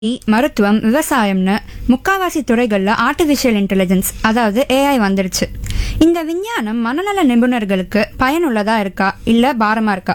மருத்துவம் விவசாயம்னு முக்காவாசி துறைகளில் ஆர்டிஃபிஷியல் இன்டெலிஜென்ஸ் அதாவது ஏஐ வந்துடுச்சு இந்த விஞ்ஞானம் மனநல நிபுணர்களுக்கு பயனுள்ளதா இருக்கா இல்ல பாரமா இருக்கா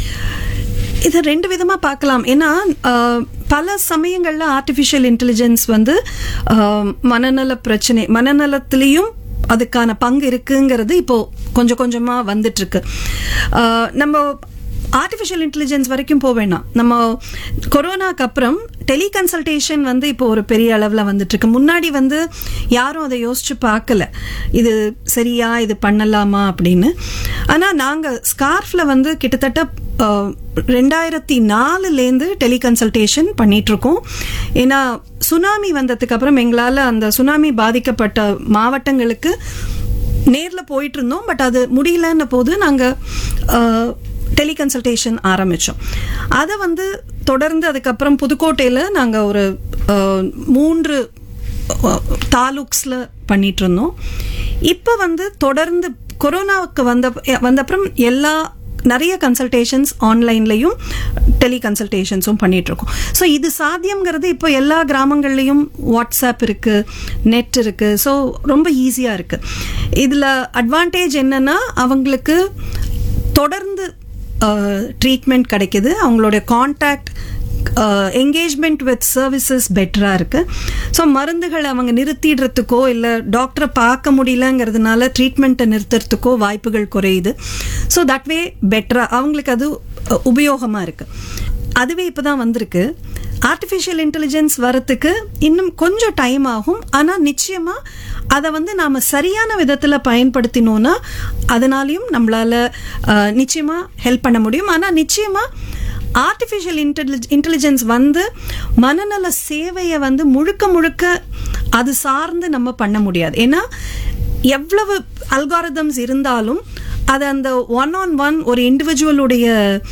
இதை ரெண்டு விதமா பார்க்கலாம் ஏன்னா ஆஹ், பல சமயங்கள்ல ஆர்டிஃபிஷியல் இன்டெலிஜென்ஸ் வந்து ஆஹ், மனநல பிரச்சனை மனநலத்திலையும் அதுக்கான பங்கு இருக்குங்கிறது இப்போ கொஞ்சம் கொஞ்சமா வந்துட்டு இருக்கு ஆஹ், நம்ம ஆர்டிஃபிஷியல் இன்டெலிஜென்ஸ் வரைக்கும் போக வேணாம் நம்ம கொரோனாக்கு அப்புறம் டெலிகன்சல்டேஷன் வந்து இப்போ ஒரு பெரிய அளவில் வந்துட்டு இருக்கு முன்னாடி வந்து யாரும் அதை யோசிச்சு பார்க்கல இது சரியா இது பண்ணலாமா அப்படின்னு ஆனால் நாங்கள் ஸ்கார்ஃபில் வந்து கிட்டத்தட்ட அஹ், ரெண்டாயிரத்தி நாலுலேருந்து டெலிகன்சல்டேஷன் பண்ணிட்டு இருக்கோம் ஏன்னா சுனாமி வந்ததுக்கு அப்புறம் எங்களால் அந்த சுனாமி பாதிக்கப்பட்ட மாவட்டங்களுக்கு நேரில் போயிட்டு இருந்தோம் பட் அது முடியலன்ன போது நாங்கள் டெலிகன்சல்டேஷன் ஆரம்பித்தோம் அதை வந்து தொடர்ந்து அதுக்கப்புறம் புதுக்கோட்டையில் நாங்கள் ஒரு அஹ், மூன்று தாலுக்ஸில் பண்ணிட்டு இருந்தோம் இப்போ வந்து தொடர்ந்து கொரோனாவுக்கு வந்த வந்தப்புறம் எல்லா நிறைய கன்சல்டேஷன்ஸ் ஆன்லைன்லையும் டெலி கன்சல்டேஷன்ஸும் பண்ணிட்டு இருக்கோம் ஸோ இது சாத்தியம்ங்கிறது இப்போ எல்லா கிராமங்கள்லையும் வாட்ஸ்அப் இருக்கு நெட் இருக்கு ஸோ ரொம்ப ஈஸியாக இருக்கு இதில் அட்வான்டேஜ் என்னன்னா அவங்களுக்கு தொடர்ந்து ட்ரீட்மெண்ட் கிடைக்குது அவங்களுடைய கான்டாக்ட் என்கேஜ்மெண்ட் வித் சர்வீசஸ் பெட்டராக இருக்கு ஸோ மருந்துகளை அவங்க நிறுத்திடுறதுக்கோ இல்லை டாக்டரை பார்க்க முடியலங்கிறதுனால ட்ரீட்மெண்ட்டை நிறுத்துறதுக்கோ வாய்ப்புகள் குறையுது ஸோ தட் வே பெட்டராக அவங்களுக்கு அது உபயோகமாக இருக்கு அதுவே இப்போ தான் வந்திருக்கு ஆர்டிஃபிஷியல் இன்டெலிஜென்ஸ் வரத்துக்கு இன்னும் கொஞ்சம் டைம் ஆகும் ஆனால் நிச்சயமாக அதை வந்து நாம் சரியான விதத்தில் பயன்படுத்தினோன்னா அதனாலையும் நம்மளால அஹ், நிச்சயமா ஹெல்ப் பண்ண முடியும் ஆனால் நிச்சயமாக ஆர்டிஃபிஷியல் இன்டெலிஜ் இன்டெலிஜென்ஸ் வந்து மனநல சேவையை வந்து முழுக்க முழுக்க அது சார்ந்து நம்ம பண்ண முடியாது ஏன்னா எவ்வளவு அல்காரிதம்ஸ் இருந்தாலும் அது அந்த ஒன் ஆன் ஒன் ஒரு இண்டிவிஜுவலுடைய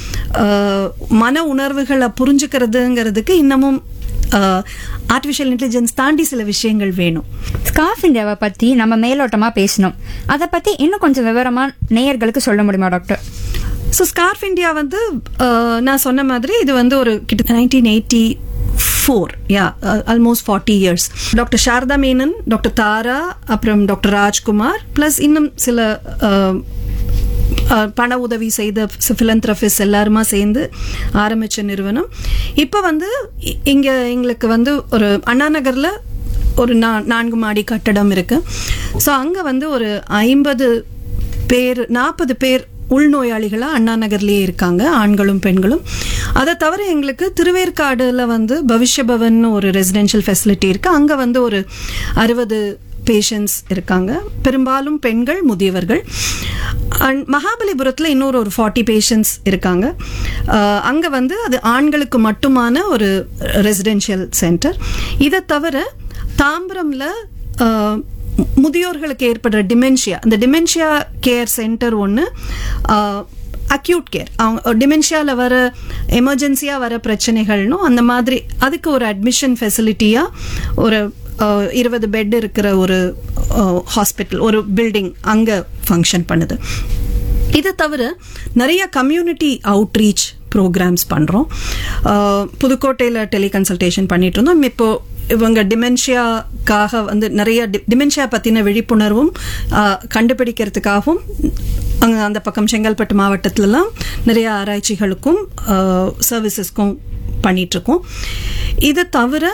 மன உணர்வுகளை புரிஞ்சுக்கிறதுங்கிறதுக்கு இன்னமும் ஆர்டிஃபிஷியல் இன்டெலிஜென்ஸ் தாண்டி சில விஷயங்கள் வேணும் ஸ்கார்ஃப் இந்தியாவை பத்தி நம்ம மேலோட்டமா பேசணும் அதை பத்தி இன்னும் கொஞ்சம் விவரமா நேயர்களுக்கு சொல்ல முடியுமா டாக்டர் ஸோ ஸ்கார்ஃப் இந்தியா வந்து அஹ், நான் சொன்ன மாதிரி இது வந்து ஒரு கிட்ட nineteen eighty four yeah almost forty years doctor Sarada Menon doctor Thara அப்புறம் டாக்டர் ராஜ்குமார் ப்ளஸ் இன்னும் சில அஹ், அஹ், பண உதவி செய்த ஃபிலந்த்ரபிஸ் எல்லாருமா சேர்ந்து ஆரம்பிச்ச நிறுவனம் இப்போ வந்து இ- இங்க எங்களுக்கு வந்து ஒரு அண்ணா நகர்ல ஒரு நா- நான்கு மாடி கட்டடம் இருக்கு ஸோ அங்க வந்து ஒரு ஐம்பது பேர் நாற்பது பேர் உள்நோயாளிகளா அண்ணா நகர்லயே இருக்காங்க ஆண்களும் பெண்களும் அதை தவிர எங்களுக்கு திருவேற்காடுல வந்து பவிஷ்ய பவன் ஒரு ரெசிடென்ஷியல் ஃபெசிலிட்டி இருக்கு அங்க வந்து ஒரு அறுபது பேஷண்ட்ஸ் இருக்காங்க பெரும்பாலும் பெண்கள் முதியவர்கள் அண்ட் மகாபலிபுரத்தில் இன்னொரு ஒரு ஃபார்ட்டி பேஷண்ட்ஸ் இருக்காங்க அஹ், அங்க வந்து அது ஆண்களுக்கு மட்டுமான ஒரு ரெசிடென்ஷியல் சென்டர் இதை தவிர தாம்பரம்ல அஹ், முதியோர்களுக்கு ஏற்படுற டிமென்ஷியா அந்த டிமென்ஷியா கேர் சென்டர் ஒன்று அக்யூட் கேர் அவங்க டிமென்ஷியாவில் வர எமர்ஜென்சியாக வர பிரச்சனைகள்னும் அந்த மாதிரி அதுக்கு ஒரு அட்மிஷன் ஃபெசிலிட்டியாக ஒரு அஹ், இருபது பெட் இருக்கிற ஒரு ஹாஸ்பிட்டல் ஒரு பில்டிங் அங்கே ஃபங்க்ஷன் பண்ணுது இது தவிர நிறைய கம்யூனிட்டி அவுட்ரீச் ப்ரோக்ராம்ஸ் பண்ணுறோம் புதுக்கோட்டையில் டெலிகன்சல்டேஷன் பண்ணிட்டு இருந்தோம் இப்போ இவங்க டிமென்ஷியாக்காக வந்து நிறைய டிமென்ஷியா பற்றின விழிப்புணர்வும் ஆஹ், கண்டுபிடிக்கிறதுக்காகவும் அங்கே அந்த பக்கம் செங்கல்பட்டு மாவட்டத்திலலாம் நிறைய ஆராய்ச்சிகளுக்கும் சர்வீசஸ்க்கும் பண்ணிகிட்ருக்கோம் இது தவிர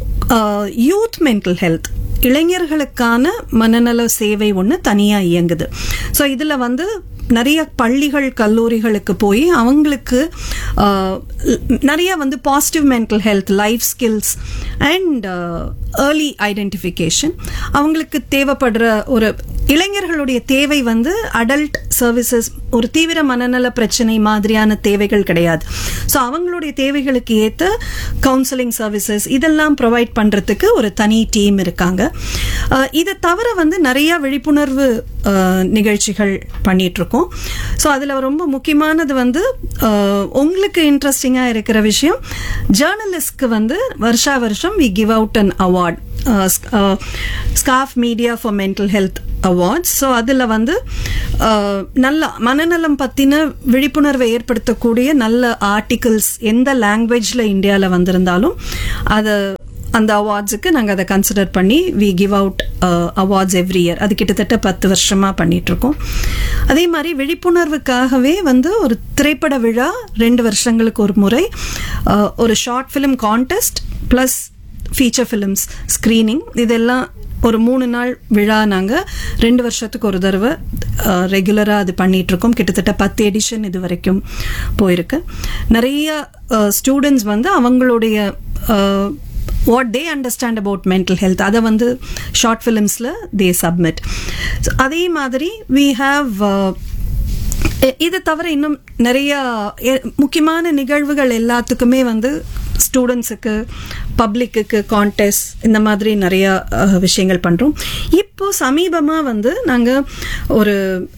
யூத் மென்டல் ஹெல்த் இளைஞர்களுக்கான மனநல சேவை ஒன்று தனியாக இயங்குது ஸோ இதில் வந்து நிறைய பள்ளிகள் கல்லூரிகளுக்கு போய் அவங்களுக்கு ஆஹ், நிறைய வந்து positive mental health life skills and early identification அவங்களுக்கு தேவைப்படுற ஒரு இளைஞர்களுடைய தேவை வந்து அடல்ட் சர்வீசஸ் ஒரு தீவிர மனநல பிரச்சனை மாதிரியான தேவைகள் கிடையாது ஸோ அவங்களுடைய தேவைகளுக்கு ஏற்ற கவுன்சிலிங் சர்வீசஸ் இதெல்லாம் ப்ரொவைட் பண்ணுறதுக்கு ஒரு தனி டீம் இருக்காங்க அஹ், இதை தவிர வந்து நிறைய விழிப்புணர்வு அஹ், நிகழ்ச்சிகள் பண்ணிட்டு இருக்கோம் ஸோ அதில் ரொம்ப முக்கியமானது வந்து அஹ், உங்களுக்கு இன்ட்ரெஸ்டிங்காக இருக்கிற விஷயம் ஜேர்னலிஸ்ட்க்கு வந்து வருஷா வருஷம் we give out an award SCARF media for mental health awards so அதில் வந்து அஹ், நல்ல மனநலம் பற்றின விழிப்புணர்வை ஏற்படுத்தக்கூடிய நல்ல ஆர்டிகிள்ஸ் எந்த லாங்குவேஜில் இந்தியாவில் வந்திருந்தாலும் அதை அந்த அவார்ட்ஸுக்கு நாங்கள் அதை கன்சிடர் பண்ணி we give out awards every year அது கிட்டத்தட்ட பத்து வருஷமாக பண்ணிட்டு இருக்கோம் அதே மாதிரி விழிப்புணர்வுக்காகவே வந்து ஒரு திரைப்பட விழா ரெண்டு வருஷங்களுக்கு ஒரு முறை அஹ், ஒரு short film contest plus feature films screening இதெல்லாம் ஒரு மூணு நாள் விழா நாங்கள் ரெண்டு வருஷத்துக்கு ஒரு தடவை ரெகுலராக அது பண்ணிட்டு இருக்கோம் கிட்டத்தட்ட பத்து எடிஷன் இது வரைக்கும் போயிருக்கு நிறைய ஸ்டூடெண்ட்ஸ் வந்து அவங்களுடைய what they understand about mental health அதை வந்து ஷார்ட் ஃபிலிம்ஸில் தே சப்மிட் அதே மாதிரி வி ஹாவ் இது தவிர இன்னும் நிறைய எ- முக்கியமான நிகழ்வுகள் எல்லாத்துக்குமே வந்து ஸ்டூடெண்ட்ஸுக்கு பப்ளிக்குக்கு கான்டெஸ்ட் இந்த மாதிரி நிறைய அஹ், விஷயங்கள் பண்ணுறோம் இப்போ சமீபமாக வந்து நாங்கள் ஒரு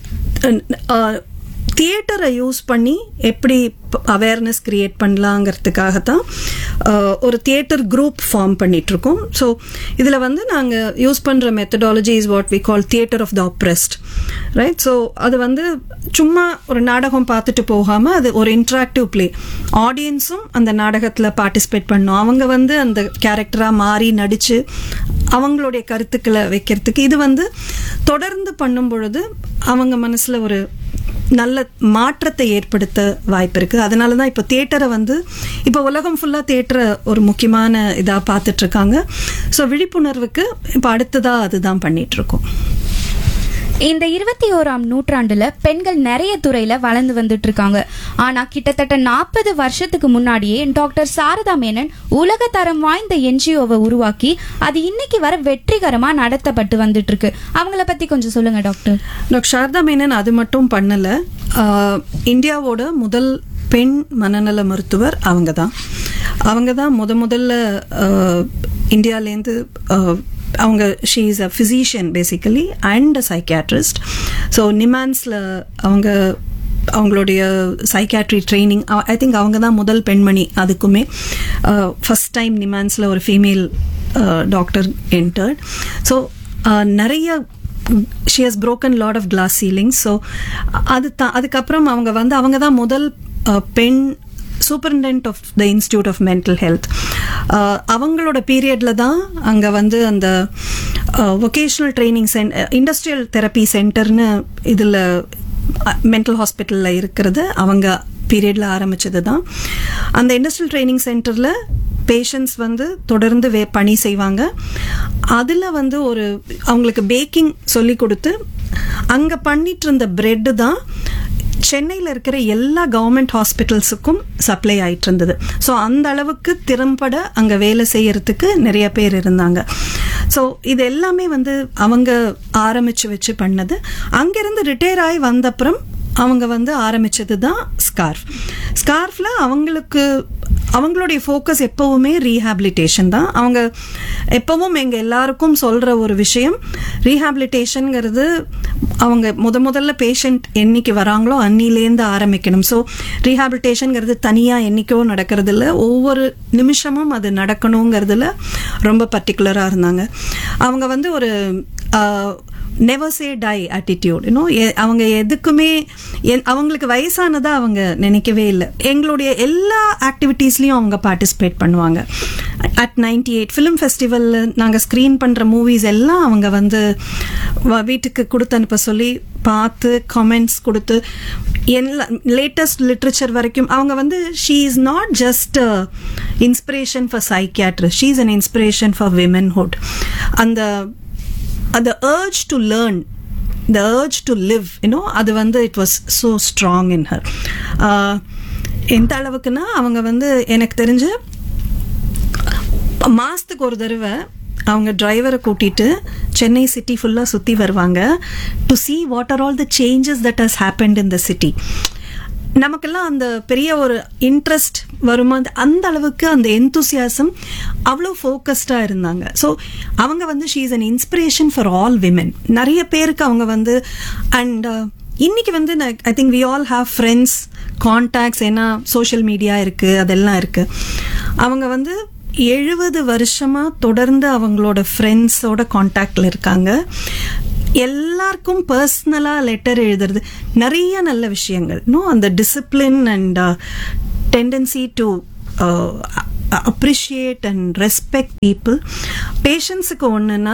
தியேட்டரை யூஸ் பண்ணி எப்படி அவேர்னஸ் கிரியேட் பண்ணலாங்கிறதுக்காக தான் அஹ், ஒரு தியேட்டர் குரூப் ஃபார்ம் பண்ணிட்டு இருக்கோம் ஸோ இதில் வந்து நாங்கள் யூஸ் பண்ணுற methodology is what we call theatre of the oppressed right so அது வந்து சும்மா ஒரு நாடகம் பார்த்துட்டு போகாமல் அது ஒரு இன்ட்ராக்டிவ் ப்ளே ஆடியன்ஸும் அந்த நாடகத்தில் பார்ட்டிசிபேட் பண்ணும் அவங்க வந்து அந்த கேரக்டராக மாறி நடித்து அவங்களுடைய கருத்துக்களை வைக்கிறதுக்கு இது வந்து தொடர்ந்து பண்ணும் பொழுது அவங்க மனசில் ஒரு நல்ல மாற்றத்தை ஏற்படுத்த வாய்ப்பு இருக்குது அதனால தான் இப்போ தியேட்டரை வந்து இப்போ உலகம் ஃபுல்லாக தியேட்டரை ஒரு முக்கியமான இதாக பார்த்துட்டு இருக்காங்க ஸோ விழிப்புணர்வுக்கு இப்போ அடுத்ததாக அதுதான் பண்ணிட்டு இருக்கோம் இந்த இருபத்தி ஓராம் நூற்றாண்டுல பெண்கள் நிறைய துறையில வளர்ந்து வந்துட்டு இருக்காங்க ஆனா கிட்டத்தட்ட நாற்பது வருஷத்துக்கு முன்னாடியே டாக்டர் சாரதா மேனன் உலக தரம் வாய்ந்த என்ஜிஓவை உருவாக்கி அது இன்னைக்கு வர வெற்றிகரமா நடத்தப்பட்டு வந்துட்டு இருக்கு அவங்கள பத்தி கொஞ்சம் சொல்லுங்க டாக்டர் டாக்டர் சாரதா மேனன் அது மட்டும் பண்ணலை இந்தியாவோட முதல் பெண் மனநல மருத்துவர் அவங்க தான் அவங்க தான் முத முதல்ல ஆஹ், இந்தியாலேருந்து ஆஹ், அவங்க she is a physician basically and a psychiatrist so நிமான்ஸில் அவங்க அவங்களுடைய சைக்காட்ரி ட்ரைனிங் ஐ திங்க் அவங்க தான் முதல் பெண்மணி அதுக்குமே ஃபஸ்ட் டைம் நிமான்ஸில் ஒரு ஃபீமேல் டாக்டர் என்டர்ட் ஸோ நிறைய she has broken lot of glass ceilings so அது தான் அதுக்கப்புறம் அவங்க வந்து அவங்க தான் முதல் அஹ், பெண் superintendent of the institute of mental health அவங்களோட பீரியடில் தான் அங்கே வந்து அந்த வொகேஷ்னல் ட்ரைனிங் சென் இண்டஸ்ட்ரியல் தெரப்பி சென்டர்னு இதில் மென்டல் ஹாஸ்பிட்டலில் இருக்கிறது அவங்க பீரியடில் ஆரம்பிச்சது தான் அந்த இண்டஸ்ட்ரியல் ட்ரைனிங் சென்டரில் பேஷண்ட்ஸ் வந்து தொடர்ந்து வே பணி செய்வாங்க அதில் வந்து ஒரு அவங்களுக்கு பேக்கிங் சொல்லி கொடுத்து அங்கே பண்ணிட்டு இருந்த பிரெட்டு தான் சென்னையில் இருக்கிற எல்லா கவர்மெண்ட் ஹாஸ்பிட்டல்ஸுக்கும் சப்ளை ஆயிட்டு இருந்தது ஸோ அந்த அளவுக்கு திறம்பட அங்கே வேலை செய்யறதுக்கு நிறைய பேர் இருந்தாங்க ஸோ இது எல்லாமே வந்து அவங்க ஆரம்பிச்சு வச்சு பண்ணது அங்கிருந்து ரிட்டையர் ஆகி வந்தப்புறம் அவங்க வந்து ஆரம்பிச்சது தான் ஸ்கார்ஃப் ஸ்கார்ஃபில் அவங்களுக்கு அவங்களுடைய ஃபோக்கஸ் எப்பவுமே ரீஹாபிலிட்டேஷன் தான் அவங்க எப்பவும் எங்கள் எல்லாருக்கும் சொல்கிற ஒரு விஷயம் ரீஹாபிலிட்டேஷனுங்கிறது அவங்க முத முதல்ல பேஷண்ட் என்னைக்கு வராங்களோ அன்னிலேருந்து ஆரம்பிக்கணும் ஸோ ரீஹாபிலிட்டேஷனுங்கிறது தனியாக என்னைக்கோ நடக்கிறது இல்ல ஒவ்வொரு நிமிஷமும் அது நடக்கணுங்கிறதுல ரொம்ப பர்டிகுலராக இருந்தாங்க அவங்க வந்து ஒரு நெவர் சே டை ஆட்டிடியூட் இன்னும் அவங்க எதுக்குமே எ- அவங்களுக்கு வயசானதா அவங்க நினைக்கவே இல்லை எங்களுடைய எல்லா ஆக்டிவிட்டீஸ்லையும் அவங்க பார்ட்டிசிபேட் பண்ணுவாங்க அட் நைன்டி எயிட் ஃபிலிம் ஃபெஸ்டிவலில் நாங்கள் ஸ்க்ரீன் பண்ணுற மூவிஸ் எல்லாம் அவங்க வந்து வ- வீட்டுக்கு கொடுத்து அனுப்ப சொல்லி பார்த்து கமெண்ட்ஸ் கொடுத்து எல்லா லேட்டஸ்ட் லிட்ரேச்சர் வரைக்கும் அவங்க வந்து she is not just inspiration for psychiatrist she is an inspiration for womanhood அந்த அந்த urge to learn the urge to live you know அது வந்து it was so strong in her எந்த அளவுக்குன்னா அவங்க வந்து எனக்கு தெரிஞ்சு மாசத்துக்கு ஒரு தடவை அவங்க டிரைவரை கூட்டிட்டு சென்னை சிட்டி ஃபுல்லாக சுற்றி வருவாங்க to see what are all the changes that has happened in the city நமக்கெல்லாம் அந்த பெரிய ஒரு இன்ட்ரெஸ்ட் வருமா அந்த- அந்த அளவுக்கு அந்த எந்தூசியாசம் அவ்வளோ ஃபோக்கஸ்டாக இருந்தாங்க ஸோ அவங்க வந்து she is an inspiration for all women நிறைய பேருக்கு அவங்க வந்து அண்ட் இன்னைக்கு வந்து I think we all have friends contacts ஏன்னா சோஷியல் மீடியா இருக்கு அதெல்லாம் இருக்கு அவங்க வந்து எழுபது வருஷமா தொடர்ந்து அவங்களோட ஃப்ரெண்ட்ஸோட கான்டாக்ட்ல இருக்காங்க எல்லாருக்கும் பர்சனலாக லெட்டர் எழுதுறது நிறைய நல்ல விஷயங்கள் நோ அந்த discipline and tendency to appreciate and respect people பேஷன்ஸுக்கு ஒன்றுனா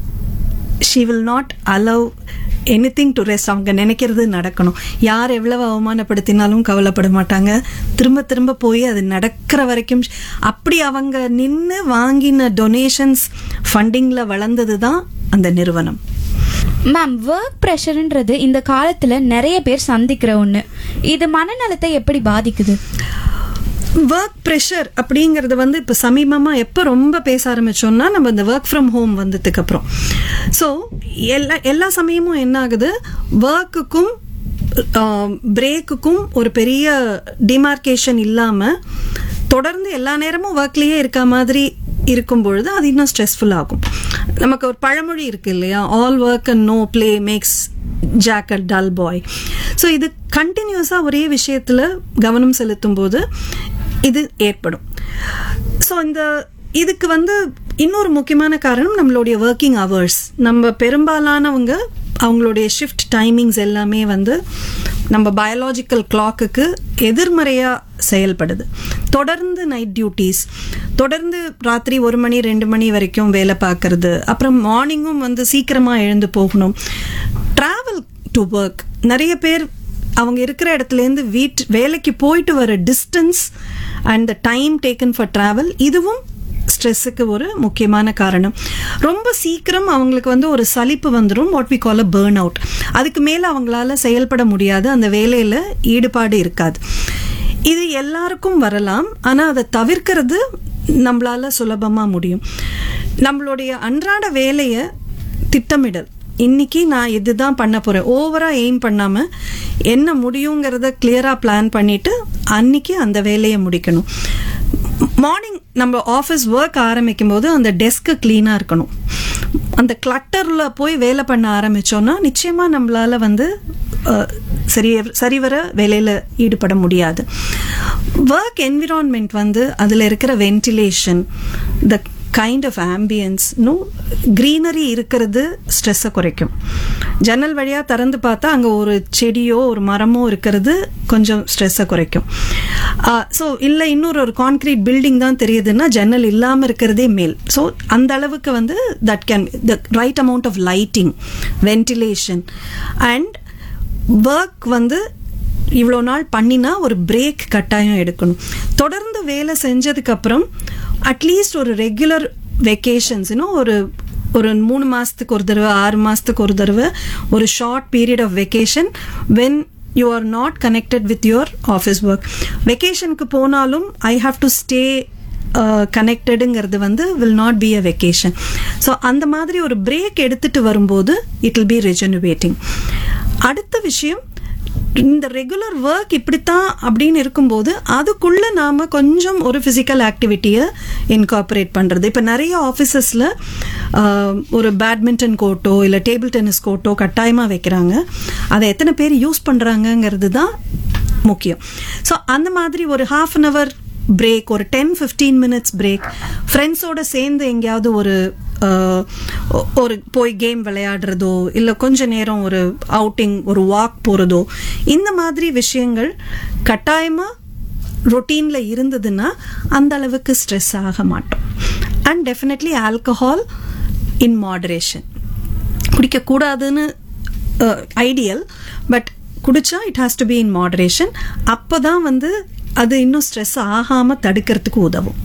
she will not allow anything to rest அவங்க நினைக்கிறது நடக்கணும் யார் எவ்வளவு அவமானப்படுத்தினாலும் கவலைப்பட மாட்டாங்க திரும்ப திரும்ப போய் அது நடக்கிற வரைக்கும் அப்படி அவங்க நின்று வாங்கின டொனேஷன்ஸ் ஃபண்டிங்கில் வளர்ந்தது தான் அந்த நிறுவனம் மேம் ஒர்க் ப்ரெஷர்ன்றது இந்த காலத்துல நிறைய பேர் சந்திக்கிற ஒண்ணு இது மனநலத்தை எப்படி பாதிக்குது ஒர்க் ப்ரெஷர் அப்படிங்கிறது வந்து இப்போ சமீபமாக எப்போ ரொம்ப பேச ஆரம்பிச்சோம்னா நம்ம இந்த ஒர்க் ஃப்ரம் ஹோம் வந்ததுக்கு அப்புறம் ஸோ எல்லா எல்லா சமயமும் என்ன ஆகுது ஒர்க்குக்கும் பிரேக்குக்கும் ஒரு பெரிய டிமார்க்கேஷன் இல்லாமல் தொடர்ந்து எல்லா நேரமும் ஒர்க்லேயே இருக்க மாதிரி இருக்கும் பொழுது அது இன்னும் ஸ்ட்ரெஸ்ஃபுல் ஆகும் நமக்கு ஒரு பழமொழி இருக்கு இல்லையா all work and no play makes Jack a dull boy so இது கண்டினியூஸாக ஒரே விஷயத்தில் கவனம் செலுத்தும் போது இது ஏற்படும் ஸோ இந்த இதுக்கு வந்து இன்னொரு முக்கியமான காரணம் நம்மளுடைய ஒர்க்கிங் ஹவர்ஸ் நம்ம பெரும்பாலானவங்க அவங்களுடைய ஷிஃப்ட் டைமிங்ஸ் எல்லாமே வந்து நம்ம பயாலாஜிக்கல் கிளாக்குக்கு எதிர்மறையாக செயல்படுது தொடர்ந்து நைட் டியூட்டிஸ் தொடர்ந்து ராத்திரி ஒரு மணி ரெண்டு மணி வரைக்கும் வேலை பார்க்கறது அப்புறம் மார்னிங்கும் வந்து சீக்கிரமாக எழுந்து போகணும் ட்ராவல் டு ஒர்க் நிறைய பேர் அவங்க இருக்கிற இடத்துலேருந்து வீட் வேலைக்கு போயிட்டு வர distance and the time taken for travel இதுவும் ஸ்ட்ரெஸ்ஸுக்கு ஒரு முக்கியமான காரணம் ரொம்ப சீக்கிரம் அவங்களுக்கு வந்து ஒரு சலிப்பு வந்துடும் what we call a burn out அதுக்கு மேலே அவங்களால செயல்பட முடியாது அந்த வேலையில் ஈடுபாடு இருக்காது இது எல்லாருக்கும் வரலாம் ஆனால் அதை தவிர்க்கிறது நம்மளால சுலபமாக முடியும் நம்மளுடைய அன்றாட வேலையை திட்டமிடல் இன்னைக்கு நான் இதுதான் பண்ண போறேன் ஓவரா எய்ம் பண்ணாம என்ன முடியுங்கிறத கிளியரா பிளான் பண்ணிட்டு அன்னைக்கு அந்த வேலையை முடிக்கணும் மார்னிங் நம்ம ஆஃபீஸ் ஒர்க் ஆரம்பிக்கும் போது அந்த டெஸ்க்கு க்ளீனாக இருக்கணும் அந்த கிளட்டரில் போய் வேலை பண்ண ஆரம்பித்தோன்னா நிச்சயமாக நம்மளால் வந்து அஹ், சரி சரிவர வேலையில் ஈடுபட முடியாது ஒர்க் என்விரான்மெண்ட் வந்து அதில் இருக்கிற ventilation the kind of ambiance இன்னும் க்ரீனரி இருக்கிறது ஸ்ட்ரெஸ்ஸை குறைக்கும் ஜன்னல் வழியாக திறந்து பார்த்தா அங்கே ஒரு செடியோ ஒரு மரமோ இருக்கிறது கொஞ்சம் ஸ்ட்ரெஸ்ஸை குறைக்கும் ஸோ இல்லை இன்னொரு ஒரு கான்கிரீட் பில்டிங் தான் தெரியுதுன்னா ஜன்னல் இல்லாமல் இருக்கிறதே மேல் ஸோ அந்த அளவுக்கு வந்து that can the right amount of lighting ventilation and work வந்து இவ்வளோ நாள் பண்ணினா ஒரு பிரேக் கட்டாயம் எடுக்கணும் தொடர்ந்து வேலை செஞ்சதுக்கு அப்புறம் அட்லீஸ்ட் ஒரு ரெகுலர் வெக்கேஷன்ஸ் இன்னும் ஒரு ஒரு மூணு மாதத்துக்கு ஒரு தடவை ஆறு மாதத்துக்கு ஒரு தடவை ஒரு short period of vacation when you are not connected with your office work வெக்கேஷனுக்கு போனாலும் ஐ ஹாவ் டு ஸ்டே கனெக்டடுங்கிறது வந்து will not be a vacation so அந்த மாதிரி ஒரு பிரேக் எடுத்துட்டு வரும்போது இட் வில் பி ரெஜனுவேட்டிங் அடுத்த விஷயம் இந்த ரெகுலர் ஒர்க் இப்படித்தான் அப்படின்னு இருக்கும்போது அதுக்குள்ள நாம கொஞ்சம் ஒரு ஃபிசிக்கல் ஆக்டிவிட்டியை இன்கார்பரேட் பண்றது இப்போ நிறைய ஆஃபீஸஸில் ஒரு பேட்மிண்டன் கோர்ட்டோ இல்லை டேபிள் டென்னிஸ் கோர்ட்டோ கட்டாயமாக வைக்கிறாங்க அதை எத்தனை பேர் யூஸ் பண்ணுறாங்கங்கிறது தான் முக்கியம் ஸோ அந்த மாதிரி ஒரு ஹாஃப் அன் ஹவர் பிரேக் ஒரு டென் ஃபிஃப்டீன் மினிட்ஸ் பிரேக் ஃப்ரெண்ட்ஸோட சேர்ந்து எங்கேயாவது ஒரு அஹ், ஒ- ஒரு போய் கேம் விளையாடுறதோ இல்லை கொஞ்ச நேரம் ஒரு அவுட்டிங் ஒரு வாக் போகிறதோ இந்த மாதிரி விஷயங்கள் கட்டாயமாக ரொட்டீனில் இருந்ததுன்னா அந்த அளவுக்கு ஸ்ட்ரெஸ் ஆக மாட்டோம் and definitely alcohol in moderation குடிக்கக்கூடாதுன்னு ஐடியல் பட் குடிச்சா it has to be in moderation அப்போ தான் வந்து அது இன்னும் ஸ்ட்ரெஸ் ஆகாமல் தடுக்கிறதுக்கு உதவும்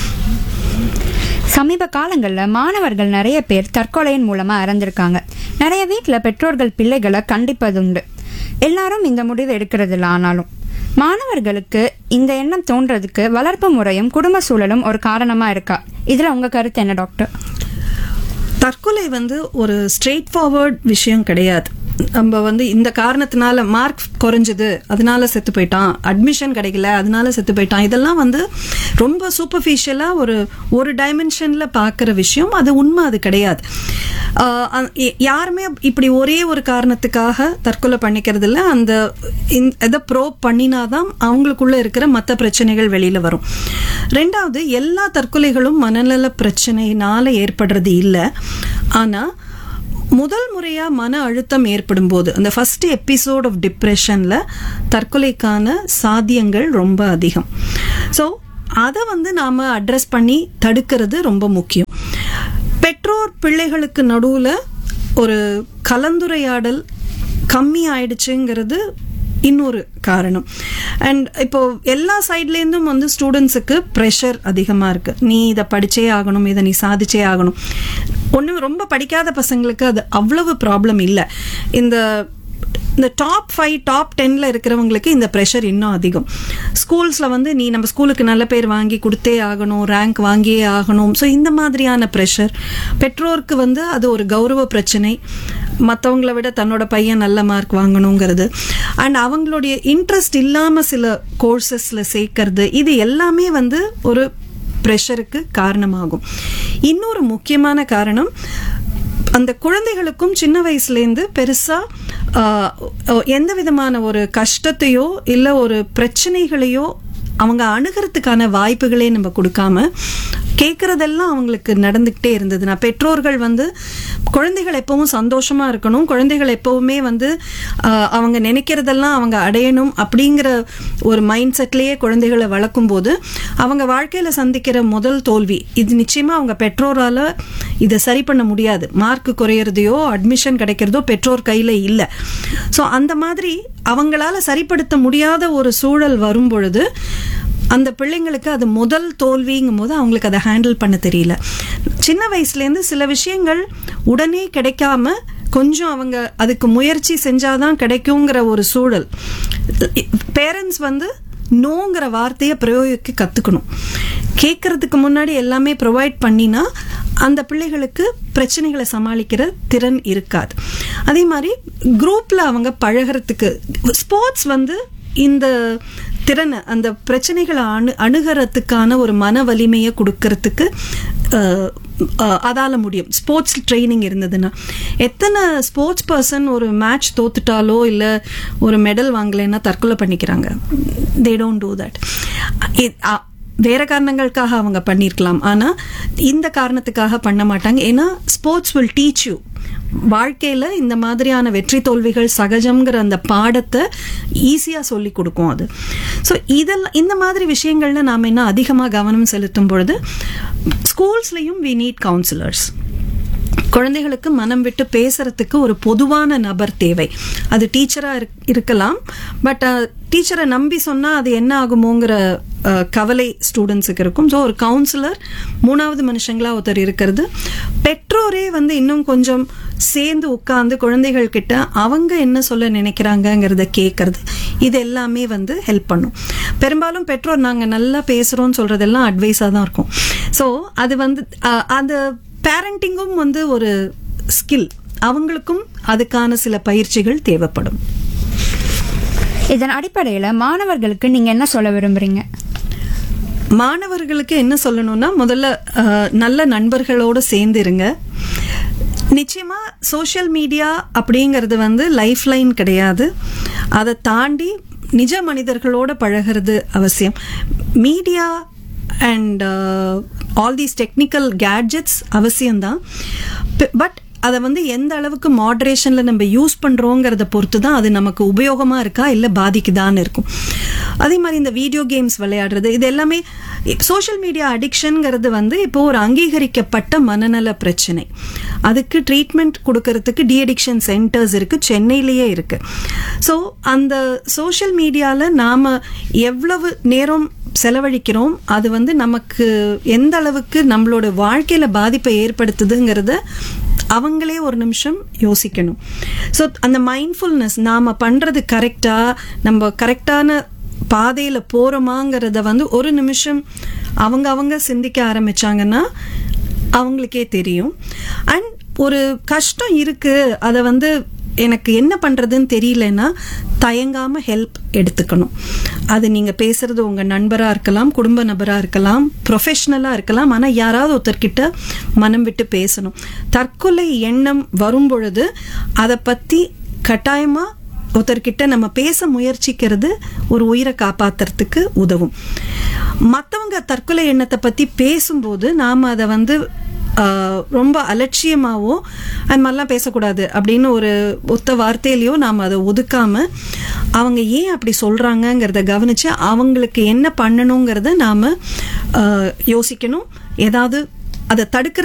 சமீப காலங்களில் மாணவர்கள் நிறைய பேர் தற்கொலையின் மூலமா இறந்திருக்காங்க நிறைய வீட்டில் பெற்றோர்கள் பிள்ளைகளை கண்டிப்பதுண்டு எல்லாரும் இந்த முடிவு எடுக்கிறதில்ல ஆனாலும் மாணவர்களுக்கு இந்த எண்ணம் தோன்றதுக்கு வளர்ப்பு முறையும் குடும்ப சூழலும் ஒரு காரணமா இருக்கா இதுல உங்க கருத்து என்ன டாக்டர் தற்கொலை வந்து ஒரு ஸ்ட்ரெயிட் ஃபார்வர்ட் விஷயம் கிடையாது நம்ம வந்து இந்த காரணத்தினால மார்க் குறைஞ்சது அதனால செத்து போயிட்டான் அட்மிஷன் கிடைக்கல அதனால செத்து போயிட்டான் இதெல்லாம் வந்து ரொம்ப சூப்பர்ஃபிஷியலாக ஒரு ஒரு டைமென்ஷனில் பார்க்குற விஷயம் அது உண்மை அது கிடையாது ஆஹ் அ- எ- யாருமே இப்படி ஒரே ஒரு காரணத்துக்காக தற்கொலை பண்ணிக்கிறது இல்ல அந்த இந்த- எதை ப்ரோப் பண்ணினாதான் அவங்களுக்குள்ள இருக்கிற மற்ற பிரச்சனைகள் வெளியில வரும் ரெண்டாவது எல்லா தற்கொலைகளும் மனநல பிரச்சனையினால ஏற்படுறது இல்லை ஆனா முதல் முறையா மன அழுத்தம் ஏற்படும் போது அந்த ஃபர்ஸ்ட் எபிசோட் ஆஃப் டிப்ரெஷன்ல தற்கொலைக்கான சாத்தியங்கள் ரொம்ப அதிகம் ஸோ அதை வந்து நாம அட்ரஸ் பண்ணி தடுக்கிறது ரொம்ப முக்கியம் பெற்றோர் பிள்ளைகளுக்கு நடுவுல ஒரு கலந்துரையாடல் கம்மி ஆயிடுச்சுங்கிறது இன்னொரு காரணம் அண்ட் இப்போ எல்லா சைட்லேருந்தும் வந்து ஸ்டூடெண்ட்ஸுக்கு ப்ரெஷர் அதிகமாக இருக்கு நீ இதை படிச்சே ஆகணும் இதை நீ சாதிச்சே ஆகணும் ஒன்றும் ரொம்ப படிக்காத பசங்களுக்கு அது அவ்வளவு ப்ராப்ளம் இல்லை இந்த இந்த டாப் ஃபைவ் டாப் டென்ல இருக்கிறவங்களுக்கு இந்த ப்ரெஷர் இன்னும் அதிகம் ஸ்கூல்ஸில் வந்து நீ நம்ம ஸ்கூலுக்கு நல்ல பேர் வாங்கி கொடுத்தே ஆகணும் ரேங்க் வாங்கியே ஆகணும் ஸோ இந்த மாதிரியான ப்ரெஷர் பெற்றோருக்கு வந்து அது ஒரு கௌரவ பிரச்சனை மற்றவங்கள விட தன்னோட பையன் நல்ல மார்க் வாங்கணுங்கிறது அண்ட் அவங்களுடைய இன்ட்ரெஸ்ட் இல்லாமல் சில கோர்சஸில் சேர்க்கறது இது எல்லாமே வந்து ஒரு ப்ரெஷருக்கு காரணமாகும் இன்னொரு முக்கியமான காரணம் அந்த குழந்தைகளுக்கும் சின்ன வயசுலேருந்து பெருசா ஆஹ், எந்த விதமான ஒரு கஷ்டத்தையோ இல்லை ஒரு பிரச்சனைகளையோ அவங்க அணுகிறதுக்கான வாய்ப்புகளே நம்ம கொடுக்காம கேட்கறதெல்லாம் அவங்களுக்கு நடந்துக்கிட்டே இருந்தது நான் பெற்றோர்கள் வந்து குழந்தைகள் எப்பவும் சந்தோஷமா இருக்கணும் குழந்தைகள் எப்பவுமே வந்து ஆஹ், அவங்க நினைக்கிறதெல்லாம் அவங்க அடையணும் அப்படிங்கிற ஒரு மைண்ட் செட்லயே குழந்தைகளை வளர்க்கும் போது அவங்க வாழ்க்கையில சந்திக்கிற முதல் தோல்வி இது நிச்சயமா அவங்க பெற்றோரால இதை சரி பண்ண முடியாது மார்க் குறையிறதையோ அட்மிஷன் கிடைக்கிறதோ பெற்றோர் கையில இல்லை ஸோ அந்த மாதிரி அவங்களால சரிப்படுத்த முடியாத ஒரு சூழல் வரும் பொழுது அந்த பிள்ளைங்களுக்கு அது முதல் தோல்விங்கும் போது அவங்களுக்கு அதை ஹேண்டில் பண்ண தெரியல சின்ன வயசுலேருந்து சில விஷயங்கள் உடனே கிடைக்காம கொஞ்சம் அவங்க அதுக்கு முயற்சி செஞ்சாதான் கிடைக்குங்கிற ஒரு சூழல் பேரண்ட்ஸ் வந்து நோங்கிற வார்த்தையை பிரயோகிக்க கத்துக்கணும் கேட்கறதுக்கு முன்னாடி எல்லாமே ப்ரொவைட் பண்ணினா அந்த பிள்ளைகளுக்கு பிரச்சனைகளை சமாளிக்கிற திறன் இருக்காது அதே மாதிரி குரூப்ல அவங்க பழகிறதுக்கு ஸ்போர்ட்ஸ் வந்து இந்த திறனை அந்த பிரச்சனைகளை அணு அணுகிறதுக்கான ஒரு மன வலிமையை கொடுக்கறதுக்கு அஹ், அஹ், அதால முடியும் ஸ்போர்ட்ஸ் ட்ரைனிங் இருந்ததுன்னா எத்தனை ஸ்போர்ட்ஸ் பர்சன் ஒரு மேட்ச் தோத்துட்டாலோ இல்லை ஒரு மெடல் வாங்கலைன்னா தற்கொலை பண்ணிக்கிறாங்க தே டோன்ட் டூ தட் வேற காரணங்களுக்காக அவங்க பண்ணியிருக்கலாம் ஆனா இந்த காரணத்துக்காக பண்ண மாட்டாங்க ஏன்னா ஸ்போர்ட்ஸ் வில் டீச் யூ வாழ்க்கையில இந்த மாதிரியான வெற்றி தோல்விகள் சகஜம்ங்கிற அந்த பாடத்தை ஈஸியா சொல்லி கொடுக்கும் அது ஸோ இதெல்லாம் இந்த மாதிரி விஷயங்கள்ல நாம என்ன அதிகமாக கவனம் செலுத்தும் பொழுது ஸ்கூல்ஸ்லயும் வி நீட் கவுன்சிலர்ஸ் குழந்தைகளுக்கு மனம் விட்டு பேசுறதுக்கு ஒரு பொதுவான நபர் தேவை அது டீச்சரா இருக்கலாம் பட் டீச்சரை நம்பி சொன்னா அது என்ன ஆகுமோங்கிற அஹ், கவலை ஸ்டூடெண்ட்ஸுக்கு இருக்கும் ஸோ ஒரு கவுன்சிலர் மூணாவது மனுஷங்களா ஒருத்தர் இருக்கிறது பெற்றோரே வந்து இன்னும் கொஞ்சம் சேர்ந்து உட்கார்ந்து குழந்தைகள் கிட்ட அவங்க என்ன சொல்ல நினைக்கிறாங்கங்கிறத கேட்கறது இது எல்லாமே வந்து ஹெல்ப் பண்ணும் பெரும்பாலும் பெற்றோர் நாங்க நல்லா பேசுறோம்னு சொல்றதெல்லாம் அட்வைஸா தான் இருக்கும் ஸோ அது வந்து அஹ், அந்த பேரண்டிங்கும் வந்து ஒரு ஸ்கில் அவங்களுக்கும் அதுக்கான சில பயிற்சிகள் தேவைப்படும் இதன் அடிப்படையில மாணவர்களுக்கு நீங்க என்ன சொல்ல விரும்புறீங்க மாணவர்களுக்கு என்ன சொல்லணும்னா முதல்ல அஹ், நல்ல நண்பர்களோட சேர்ந்து இருங்க நிச்சயமா சோஷியல் மீடியா அப்படிங்கிறது வந்து லைஃப் லைன் கிடையாது அதை தாண்டி நிஜ மனிதர்களோட பழகிறது அவசியம் media and all these technical gadgets அவசியம்தான் பட் அதை வந்து எந்த அளவுக்கு மாடரேஷன்ல நம்ம யூஸ் பண்றோங்கிறத பொறுத்து தான் அது நமக்கு உபயோகமா இருக்கா இல்ல பாதிக்குதான்னு இருக்கும் அதே மாதிரி இந்த வீடியோ கேம்ஸ் விளையாடுறது இது எல்லாமே சோஷியல் மீடியா அடிக்ஷன்ங்கிறது வந்து இப்போ ஒரு அங்கீகரிக்கப்பட்ட மனநல பிரச்சனை அதுக்கு ட்ரீட்மெண்ட் கொடுக்கறதுக்கு டி அடிக்ஷன் சென்டர்ஸ் இருக்கு சென்னையிலேயே இருக்கு ஸோ அந்த சோஷியல் மீடியால நாம எவ்வளவு நேரம் செலவழிக்கிறோம் அது வந்து நமக்கு எந்த அளவுக்கு நம்மளோட வாழ்க்கையில பாதிப்பை ஏற்படுத்துதுங்கிறத அவங்களே ஒரு நிமிஷம் யோசிக்கணும் ஸோ அந்த மைண்ட்ஃபுல்னஸ் நாம பண்றது கரெக்டா நம்ம கரெக்டான பாதையில போறோமாங்கிறத வந்து ஒரு நிமிஷம் அவங்க அவங்க சிந்திக்க ஆரம்பிச்சாங்கன்னா அவங்களுக்கே தெரியும் அண்ட் ஒரு கஷ்டம் இருக்கு அதை வந்து எனக்கு என்ன பண்றதுன்னு தெரியலன்னா தயங்காம ஹெல்ப் எடுத்துக்கணும் அது நீங்க பேசுறது உங்க நண்பரா இருக்கலாம் குடும்ப நபரா இருக்கலாம் ப்ரொஃபஷனலா இருக்கலாம் ஆனா யாராவது ஒருத்தர்கிட்ட மனம் விட்டு பேசணும் தற்கொலை எண்ணம் வரும் பொழுது அதை பத்தி கட்டாயமா ஒருத்தர்கிட்ட நம்ம பேச முயற்சிக்கிறது ஒரு உயிரை காப்பாத்துறதுக்கு உதவும் மற்றவங்க தற்கொலை எண்ணத்தை பத்தி பேசும்போது நாம அதை வந்து ஆஹ், ரொம்ப அலட்சியமாவோ அந்த மாதிரிலாம் பேசக்கூடாது அப்படின்னு ஒரு ஒத்த வார்த்தையிலையோ நாம் அதை ஒதுக்காம அவங்க ஏன் அப்படி சொல்றாங்கங்கிறத கவனிச்சு அவங்களுக்கு என்ன பண்ணணுங்கிறத நாம ஆஹ், யோசிக்கணும் ஏதாவது அதை தடுக்கிற